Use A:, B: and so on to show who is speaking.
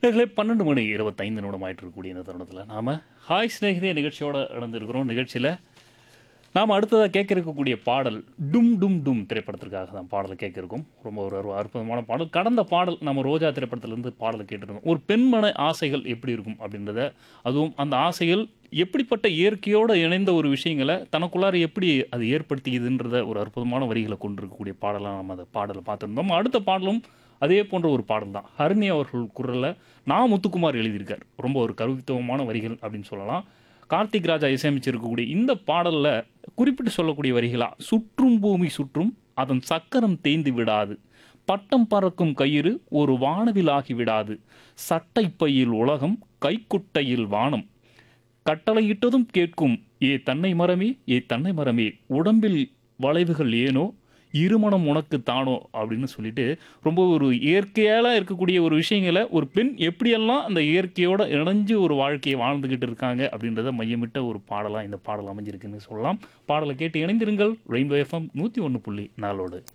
A: நேர்களே பன்னெண்டு மணி இருபத்தைந்து நிமிடம் ஆயிட்டு இருக்கக்கூடிய இந்த தருணத்தில் நாம் ஹாய் ஸ்நேகிதே நிகழ்ச்சியோட இணைந்திருக்கிறோம் நிகழ்ச்சியில் நாம் அடுத்ததாக கேட்க இருக்கக்கூடிய பாடல் டும் டும் டும் திரைப்படத்திற்காக தான் பாடலை கேட்க இருக்கோம் ரொம்ப ஒரு ஒரு அற்புதமான பாடல் கடந்த பாடல் நம்ம ரோஜா திரைப்படத்திலேருந்து பாடலை கேட்டிருந்தோம் ஒரு பெண்மன ஆசைகள் எப்படி இருக்கும் அப்படின்றத அதுவும் அந்த ஆசைகள் எப்படிப்பட்ட இயற்கையோடு இணைந்த ஒரு விஷயங்களை தனக்குள்ளார எப்படி அது ஏற்படுத்திக்குதுன்றத ஒரு அற்புதமான வரிகளை கொண்டிருக்கக்கூடிய பாடலாக நம்ம அந்த பாடலை பார்த்துருந்தோம் அடுத்த பாடலும் அதே போன்ற ஒரு பாடல் தான் ஹரிணி அவர்கள் குரலில் நான் முத்துக்குமார் எழுதியிருக்கார் ரொம்ப ஒரு கருவித்துவமான வரிகள் அப்படின்னு சொல்லலாம் கார்த்திக் ராஜா இசையமைச்சிருக்கக்கூடிய இந்த பாடலில் குறிப்பிட்டு சொல்லக்கூடிய வரிகளா சுற்றும் பூமி சுற்றும் அதன் சக்கரம் தேய்ந்து விடாது பட்டம் பறக்கும் கயிறு ஒரு வானவில் ஆகி விடாது சட்டை பையில் உலகம் கைக்குட்டையில் வானம் கட்டளையிட்டதும் கேட்கும் ஏ தன்னை மரமே ஏ தன்னை மரமே உடம்பில் வளைவுகள் ஏனோ இருமணம் உனக்கு தானோ அப்படின்னு சொல்லிட்டு ரொம்ப ஒரு இயற்கையால இருக்கக்கூடிய ஒரு விஷயங்களை ஒரு பெண் எப்படியெல்லாம் அந்த இயற்கையோட இணைஞ்சு ஒரு வாழ்க்கையை வாழ்ந்துகிட்டு இருக்காங்க அப்படின்றத மையமிட்ட ஒரு பாடலாக இந்த பாடல் அமைஞ்சிருக்குன்னு சொல்லலாம் பாடலை கேட்டு இணைந்திருங்கள் ரெயின்போ எஃப்எம் நூற்றி ஒன்று புள்ளி நாளோடு